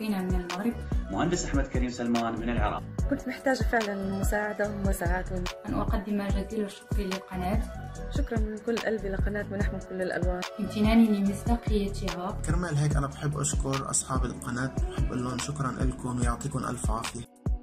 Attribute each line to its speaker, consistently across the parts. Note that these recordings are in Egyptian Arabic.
Speaker 1: أنا من المغرب
Speaker 2: مهندس أحمد كريم سلمان من العراق
Speaker 3: كنت محتاجة فعلا مساعدة ومساعات
Speaker 1: أن أقدم جزيل الشكر للقناة
Speaker 3: شكرا من كل قلبي لقناة منح من كل الألوان
Speaker 1: امتناني لمصداقيتها
Speaker 4: كرمال هيك أنا بحب أشكر أصحاب القناة بحب أقول لهم شكرا لكم يعطيكم ألف عافية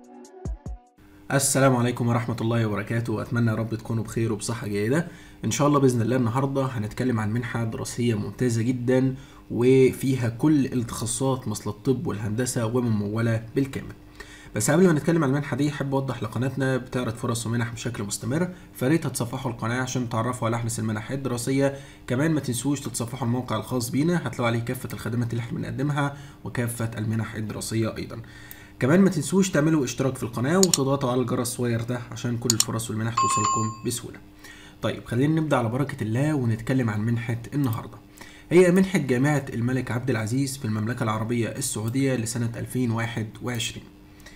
Speaker 5: السلام عليكم ورحمة الله وبركاته أتمنى يا رب تكونوا بخير وبصحة جيدة إن شاء الله بإذن الله النهاردة هنتكلم عن منحة دراسية ممتازة جدا وفيها كل التخصصات مثل الطب والهندسة وممولة بالكامل بس قبل ما نتكلم عن المنحة دي حابب أوضح لقناتنا بتعرض فرص ومنح بشكل مستمر فريت هتصفحوا القناة عشان تعرفوا على أحدث المنح الدراسية كمان ما تنسوش تتصفحوا الموقع الخاص بينا هتلاقوا عليه كافة الخدمات اللي احنا بنقدمها وكافة المنح الدراسية أيضا كمان ما تنسوش تعملوا اشتراك في القناة وتضغطوا على الجرس الصغير ده عشان كل الفرص والمنح توصلكم بسهولة طيب خلينا نبدأ على بركة الله ونتكلم عن منحة النهاردة هي منحة جامعة الملك عبد العزيز في المملكة العربية السعودية لسنة 2021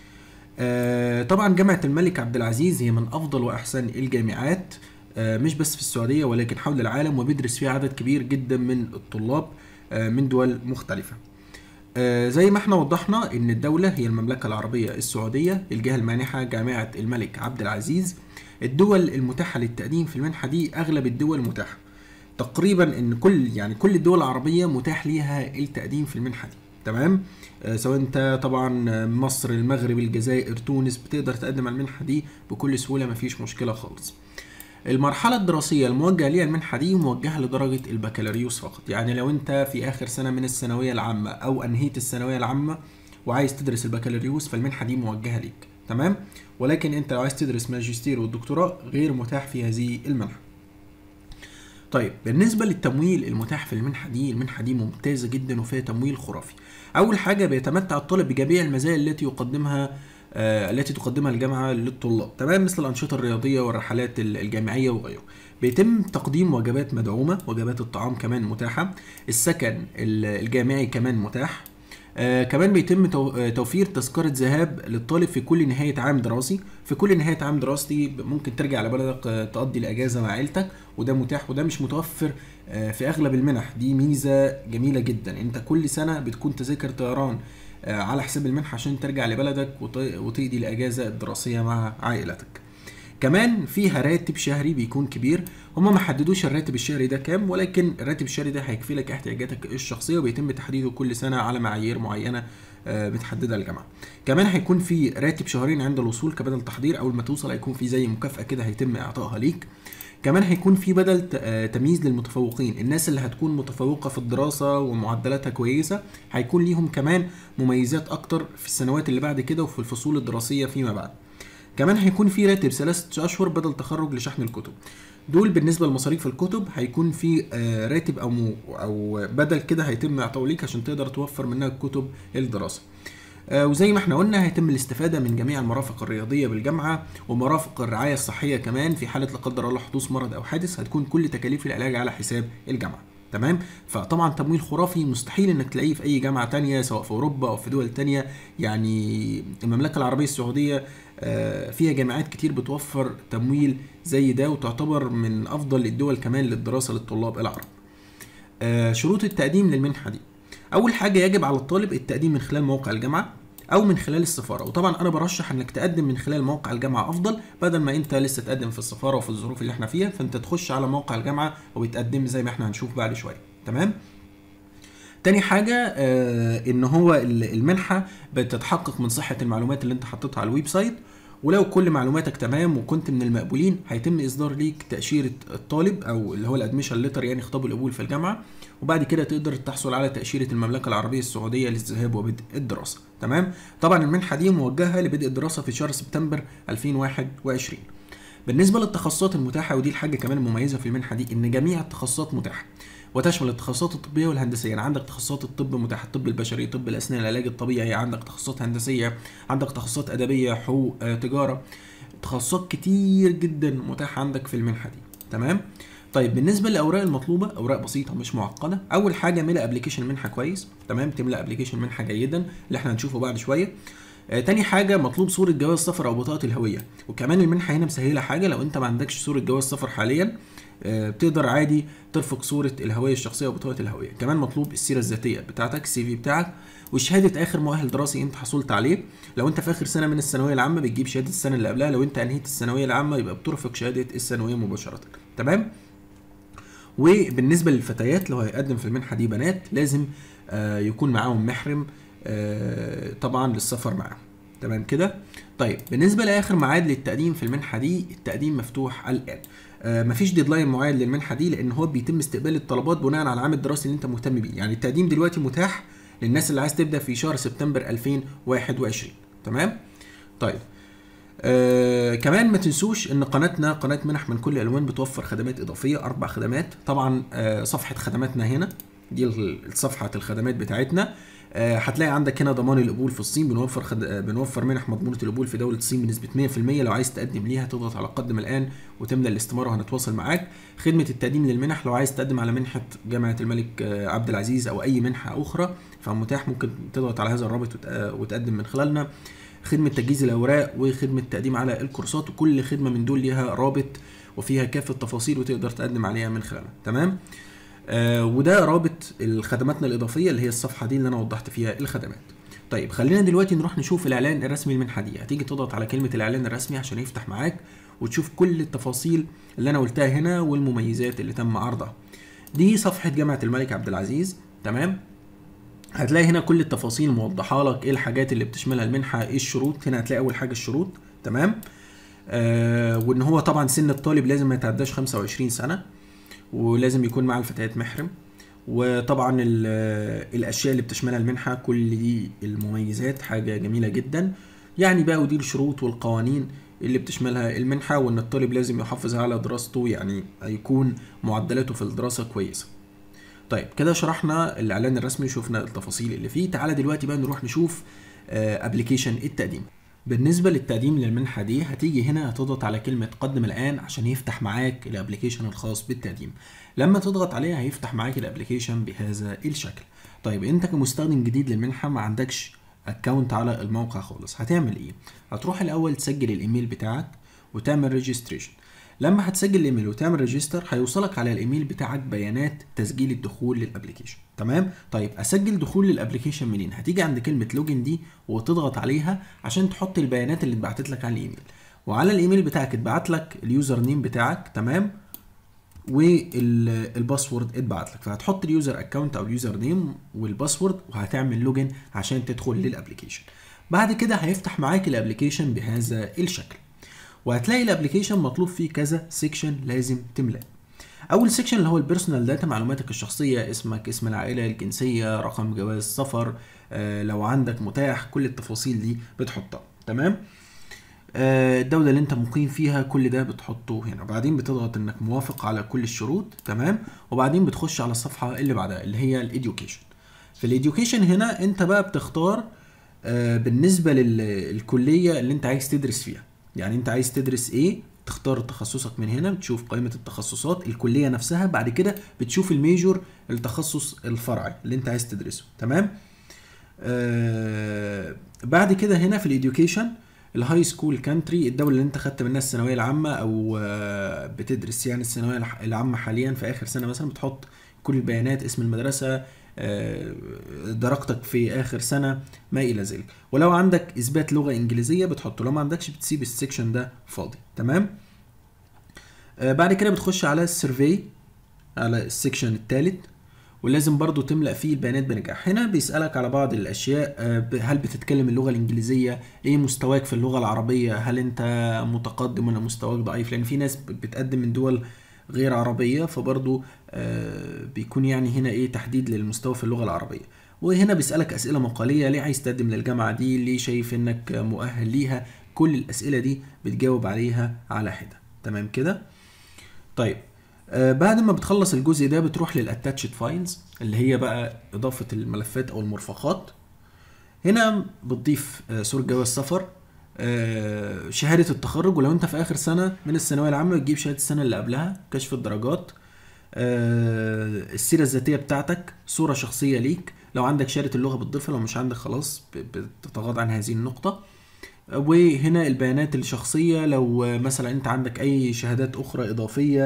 Speaker 5: آه طبعا جامعة الملك عبد العزيز هي من أفضل وأحسن الجامعات آه مش بس في السعودية ولكن حول العالم وبيدرس فيها عدد كبير جدا من الطلاب آه من دول مختلفة آه زي ما احنا وضحنا ان الدولة هي المملكة العربية السعودية الجهة المانحة جامعة الملك عبد العزيز الدول المتاحة للتقديم في المنحة دي اغلب الدول متاحة تقريبا ان كل يعني كل الدول العربية متاح ليها التقديم في المنحة دي تمام آه سواء انت طبعا مصر المغرب الجزائر تونس بتقدر تقدم على المنحة دي بكل سهولة مفيش مشكلة خالص المرحلة الدراسية الموجهة ليها المنحة دي موجهة لدرجة البكالوريوس فقط يعني لو انت في آخر سنة من الثانوية العامة أو أنهيت الثانوية العامة وعايز تدرس البكالوريوس فالمنحة دي موجهة ليك تمام ولكن انت لو عايز تدرس ماجستير والدكتوراه غير متاح في هذه المنحة طيب بالنسبة للتمويل المتاح في المنحة دي المنحة دي ممتازة جدا وفيها تمويل خرافي أول حاجة بيتمتع الطالب بجميع المزايا التي يقدمها آه التي تقدمها الجامعة للطلاب تمام مثل الأنشطة الرياضية والرحلات الجامعية وغيره بيتم تقديم وجبات مدعومة وجبات الطعام كمان متاحة السكن الجامعي كمان متاح آه كمان بيتم توفير تذكرة ذهاب للطالب في كل نهاية عام دراسي في كل نهاية عام دراسي ممكن ترجع لبلدك تقضي الأجازة مع عيلتك وده متاح وده مش متوفر آه في أغلب المنح دي ميزة جميلة جدا أنت كل سنة بتكون تذاكر طيران آه على حساب المنحة عشان ترجع لبلدك وتقضي الأجازة الدراسية مع عائلتك كمان فيها راتب شهري بيكون كبير هما ما حددوش الراتب الشهري ده كام ولكن الراتب الشهري ده هيكفي لك احتياجاتك الشخصيه وبيتم تحديده كل سنه على معايير معينه بتحددها الجامعه كمان هيكون في راتب شهرين عند الوصول كبدل تحضير اول ما توصل هيكون في زي مكافاه كده هيتم اعطائها ليك كمان هيكون في بدل تمييز للمتفوقين الناس اللي هتكون متفوقة في الدراسة ومعدلاتها كويسة هيكون ليهم كمان مميزات أكتر في السنوات اللي بعد كده وفي الفصول الدراسية فيما بعد كمان هيكون في راتب ثلاثة أشهر بدل تخرج لشحن الكتب دول بالنسبة لمصاريف الكتب هيكون في راتب أو مو أو بدل كده هيتم إعطائه ليك عشان تقدر توفر منها كتب الدراسة وزي ما احنا قلنا هيتم الاستفادة من جميع المرافق الرياضية بالجامعة ومرافق الرعاية الصحية كمان في حالة لا قدر الله حدوث مرض أو حادث هتكون كل تكاليف العلاج على حساب الجامعة تمام فطبعا تمويل خرافي مستحيل انك تلاقيه في اي جامعه تانية سواء في اوروبا او في دول تانية يعني المملكه العربيه السعوديه فيها جامعات كتير بتوفر تمويل زي ده وتعتبر من افضل الدول كمان للدراسه للطلاب العرب شروط التقديم للمنحه دي اول حاجه يجب على الطالب التقديم من خلال موقع الجامعه او من خلال السفاره وطبعا انا برشح انك تقدم من خلال موقع الجامعه افضل بدل ما انت لسه تقدم في السفاره وفي الظروف اللي احنا فيها فانت تخش على موقع الجامعه وبتقدم زي ما احنا هنشوف بعد شويه تمام تاني حاجة آه ان هو المنحة بتتحقق من صحة المعلومات اللي انت حطيتها على الويب سايت ولو كل معلوماتك تمام وكنت من المقبولين هيتم اصدار ليك تاشيره الطالب او اللي هو الادميشن ليتر يعني خطاب القبول في الجامعه وبعد كده تقدر تحصل على تاشيره المملكه العربيه السعوديه للذهاب وبدء الدراسه تمام طبعا المنحه دي موجهه لبدء الدراسه في شهر سبتمبر 2021 بالنسبه للتخصصات المتاحه ودي الحاجه كمان المميزه في المنحه دي ان جميع التخصصات متاحه وتشمل التخصصات الطبيه والهندسيه يعني عندك تخصصات الطب متاحه الطب البشري طب الاسنان العلاج الطبيعي عندك تخصصات هندسيه عندك تخصصات ادبيه حقوق آه، تجاره تخصصات كتير جدا متاحه عندك في المنحه دي تمام طيب بالنسبه للاوراق المطلوبه اوراق بسيطه مش معقده اول حاجه ملء ابلكيشن منحه كويس تمام تملى ابلكيشن منحه جيدا اللي احنا هنشوفه بعد شويه آه، تاني حاجة مطلوب صورة جواز سفر أو بطاقة الهوية وكمان المنحة هنا مسهلة حاجة لو أنت ما عندكش صورة جواز سفر حاليا آه، بتقدر عادي ترفق صوره الهويه الشخصيه وبطاقه الهويه كمان مطلوب السيره الذاتيه بتاعتك السي في بتاعك وشهاده اخر مؤهل دراسي انت حصلت عليه لو انت في اخر سنه من الثانويه العامه بتجيب شهاده السنه اللي قبلها لو انت انهيت الثانويه العامه يبقى بترفق شهاده الثانويه مباشره تمام وبالنسبه للفتيات لو هيقدم في المنحه دي بنات لازم آه، يكون معاهم محرم آه، طبعا للسفر معاهم تمام كده طيب بالنسبه لاخر ميعاد للتقديم في المنحه دي التقديم مفتوح الان آه، مفيش ديدلاين معين للمنحه دي لان هو بيتم استقبال الطلبات بناء على العام الدراسي اللي انت مهتم بيه يعني التقديم دلوقتي متاح للناس اللي عايز تبدا في شهر سبتمبر 2021 تمام طيب آه كمان ما تنسوش ان قناتنا قناه منح من كل الالوان بتوفر خدمات اضافيه اربع خدمات طبعا آه صفحه خدماتنا هنا دي ال- صفحه الخدمات بتاعتنا آه هتلاقي عندك هنا ضمان القبول في الصين بنوفر خد... آه، بنوفر منح مضمونه القبول في دوله الصين بنسبه 100% لو عايز تقدم ليها تضغط على قدم الان وتملى الاستماره وهنتواصل معاك خدمه التقديم للمنح لو عايز تقدم على منحه جامعه الملك آه، عبد العزيز او اي منحه اخرى فمتاح ممكن تضغط على هذا الرابط وت- آه، وتقدم من خلالنا خدمه تجهيز الاوراق وخدمه تقديم على الكورسات وكل خدمه من دول ليها رابط وفيها كافه تفاصيل وتقدر تقدم عليها من خلالنا تمام آه وده رابط خدماتنا الاضافيه اللي هي الصفحه دي اللي انا وضحت فيها الخدمات طيب خلينا دلوقتي نروح نشوف الاعلان الرسمي للمنحه دي هتيجي تضغط على كلمه الاعلان الرسمي عشان يفتح معاك وتشوف كل التفاصيل اللي انا قلتها هنا والمميزات اللي تم عرضها دي صفحه جامعه الملك عبد العزيز تمام هتلاقي هنا كل التفاصيل موضحه لك ايه الحاجات اللي بتشملها المنحه ايه الشروط هنا هتلاقي اول حاجه الشروط تمام آه وان هو طبعا سن الطالب لازم ما يتعداش 25 سنه ولازم يكون مع الفتيات محرم وطبعا ال- الاشياء اللي بتشملها المنحه كل دي المميزات حاجه جميله جدا يعني بقى ودي الشروط والقوانين اللي بتشملها المنحه وان الطالب لازم يحافظ على دراسته يعني يكون معدلاته في الدراسه كويسه طيب كده شرحنا الاعلان الرسمي شفنا التفاصيل اللي فيه تعالى دلوقتي بقى نروح نشوف ابلكيشن التقديم بالنسبه للتقديم للمنحه دي هتيجي هنا هتضغط على كلمه قدم الان عشان يفتح معاك الابلكيشن الخاص بالتقديم لما تضغط عليها هيفتح معاك الابلكيشن بهذا الشكل طيب انت كمستخدم جديد للمنحه ما عندكش اكونت على الموقع خالص هتعمل ايه هتروح الاول تسجل الايميل بتاعك وتعمل ريجستريشن لما هتسجل الايميل وتعمل ريجستر هيوصلك على الايميل بتاعك بيانات تسجيل الدخول للابلكيشن تمام طيب اسجل دخول للابلكيشن منين هتيجي عند كلمه لوجن دي وتضغط عليها عشان تحط البيانات اللي اتبعتت لك على الايميل وعلى الايميل بتاعك اتبعت لك اليوزر نيم بتاعك تمام والباسورد اتبعت لك فهتحط اليوزر اكونت او اليوزر نيم والباسورد وهتعمل لوجن عشان تدخل للابلكيشن بعد كده هيفتح معاك الابلكيشن بهذا الشكل وهتلاقي الابلكيشن مطلوب فيه كذا سيكشن لازم تملاه اول سيكشن اللي هو البيرسونال داتا معلوماتك الشخصيه اسمك اسم العائله الجنسيه رقم جواز سفر آه لو عندك متاح كل التفاصيل دي بتحطها تمام آه الدوله اللي انت مقيم فيها كل ده بتحطه هنا وبعدين بتضغط انك موافق على كل الشروط تمام وبعدين بتخش على الصفحه اللي بعدها اللي هي الاديوكيشن في الاديوكيشن هنا انت بقى بتختار آه بالنسبه للكليه اللي انت عايز تدرس فيها يعني انت عايز تدرس ايه تختار تخصصك من هنا بتشوف قائمه التخصصات الكليه نفسها بعد كده بتشوف الميجور التخصص الفرعي اللي انت عايز تدرسه تمام آه بعد كده هنا في الاديوكيشن الهاي سكول كانتري الدوله اللي انت خدت منها الثانويه العامه او آه بتدرس يعني الثانويه العامه حاليا في اخر سنه مثلا بتحط كل البيانات اسم المدرسه آه درجتك في اخر سنه ما الى ذلك ولو عندك اثبات لغه انجليزيه بتحطه لو ما عندكش بتسيب السكشن ده فاضي تمام آه بعد كده بتخش على السيرفي على السكشن الثالث ولازم برضو تملأ فيه البيانات بنجاح هنا بيسألك على بعض الأشياء هل بتتكلم اللغة الإنجليزية إيه مستواك في اللغة العربية هل أنت متقدم ولا مستواك ضعيف لأن في ناس بتقدم من دول غير عربية فبرضو بيكون يعني هنا إيه تحديد للمستوى في اللغة العربية وهنا بيسألك أسئلة مقالية ليه عايز تقدم للجامعة دي ليه شايف إنك مؤهل ليها كل الأسئلة دي بتجاوب عليها على حدة تمام كده طيب آه بعد ما بتخلص الجزء ده بتروح للاتاتشد فايلز اللي هي بقى اضافه الملفات او المرفقات هنا بتضيف آه صوره جواز سفر آه شهاده التخرج ولو انت في اخر سنه من الثانويه العامه بتجيب شهاده السنه اللي قبلها كشف الدرجات السيره الذاتيه بتاعتك صوره شخصيه ليك لو عندك شهاده اللغه بتضيفها لو مش عندك خلاص بتتغاضى عن هذه النقطه وهنا البيانات الشخصيه لو مثلا انت عندك اي شهادات اخرى اضافيه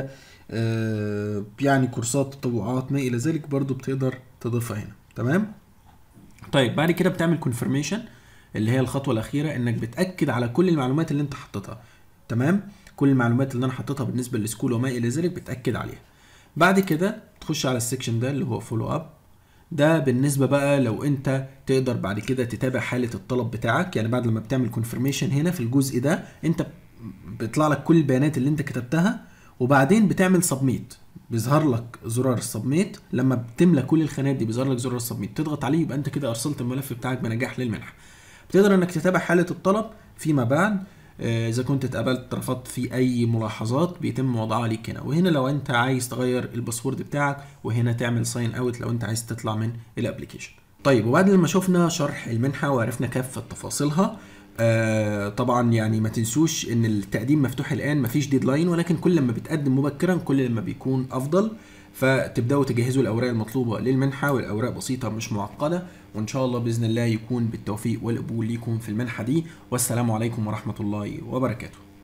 Speaker 5: آه، يعني كورسات تطوعات ما الى ذلك برضو بتقدر تضيفها هنا تمام طيب بعد كده بتعمل كونفirmation اللي هي الخطوه الاخيره انك بتاكد على كل المعلومات اللي انت حطيتها تمام كل المعلومات اللي انا حطيتها بالنسبه للسكول وما الى ذلك بتاكد عليها بعد كده تخش على السكشن ده اللي هو فولو اب ده بالنسبه بقى لو انت تقدر بعد كده تتابع حاله الطلب بتاعك يعني بعد لما بتعمل كونفirmation هنا في الجزء ده انت بيطلع لك كل البيانات اللي انت كتبتها وبعدين بتعمل سبميت بيظهر لك زرار السبميت لما بتملى كل الخانات دي بيظهر لك زرار السبميت تضغط عليه يبقى انت كده ارسلت الملف بتاعك بنجاح للمنحه بتقدر انك تتابع حاله الطلب فيما بعد آه، اذا كنت اتقبلت رفضت في اي ملاحظات بيتم وضعها ليك هنا وهنا لو انت عايز تغير الباسورد بتاعك وهنا تعمل ساين اوت لو انت عايز تطلع من الابلكيشن طيب وبعد لما شفنا شرح المنحه وعرفنا كافه تفاصيلها آه طبعا يعني ما تنسوش ان التقديم مفتوح الان مفيش ديدلاين ولكن كل ما بتقدم مبكرا كل ما بيكون افضل فتبداوا تجهزوا الاوراق المطلوبه للمنحه والاوراق بسيطه مش معقده وان شاء الله باذن الله يكون بالتوفيق والقبول ليكم في المنحه دي والسلام عليكم ورحمه الله وبركاته